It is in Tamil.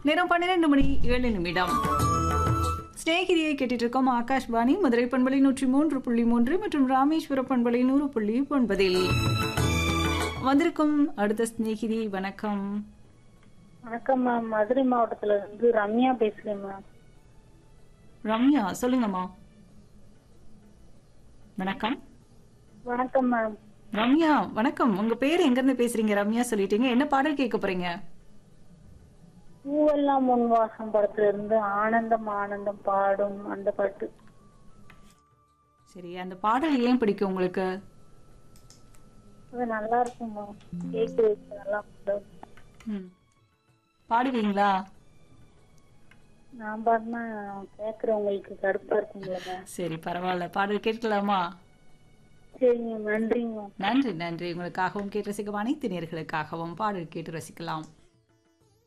நேரம் பன்னிரெண்டு மணி ஏழு நிமிடம் ஸ்நேகிதியை கேட்டுட்டு இருக்கோம் ஆகாஷ்வாணி மதுரை பண்பலை நூற்றி மூன்று புள்ளி மூன்று மற்றும் ராமேஸ்வர பண்பலை நூறு புள்ளி ஒன்பதில் வந்திருக்கும் அடுத்த ஸ்நேகிதி வணக்கம் வணக்கம் மேம் மதுரை மாவட்டத்துல இருந்து ரம்யா பேசுறேன் மேம் ரம்யா சொல்லுங்கம்மா வணக்கம் வணக்கம் மேம் ரம்யா வணக்கம் உங்க பேர் எங்க இருந்து பேசுறீங்க ரம்யா சொல்லிட்டீங்க என்ன பாடல் கேட்க போறீங்க பூவெல்லாம் முன்வாசம் படத்துல இருந்து ஆனந்தம் ஆனந்தம் பாடும் அந்த பாட்டு சரி அந்த பாடல் ஏன் பிடிக்கும் உங்களுக்கு அது நல்லா இருக்கும் மேம் கேக்கு நல்லா இருக்கும். ம். பாடுவீங்களா நான் பாடினா கேக்குறவங்களுக்கு கடுப்பா இருக்குங்களா மேம் சரி பரவாயில்ல பாடல் கேட்கலாமா சரிங்க நன்றிங்க மேம் நன்றி நன்றி உங்களுக்காகவும் கேட்டு ரசிக்கும் அனைத்து நேர்களுக்காகவும் பாடல் கேட்டு ரசிக்கலாம்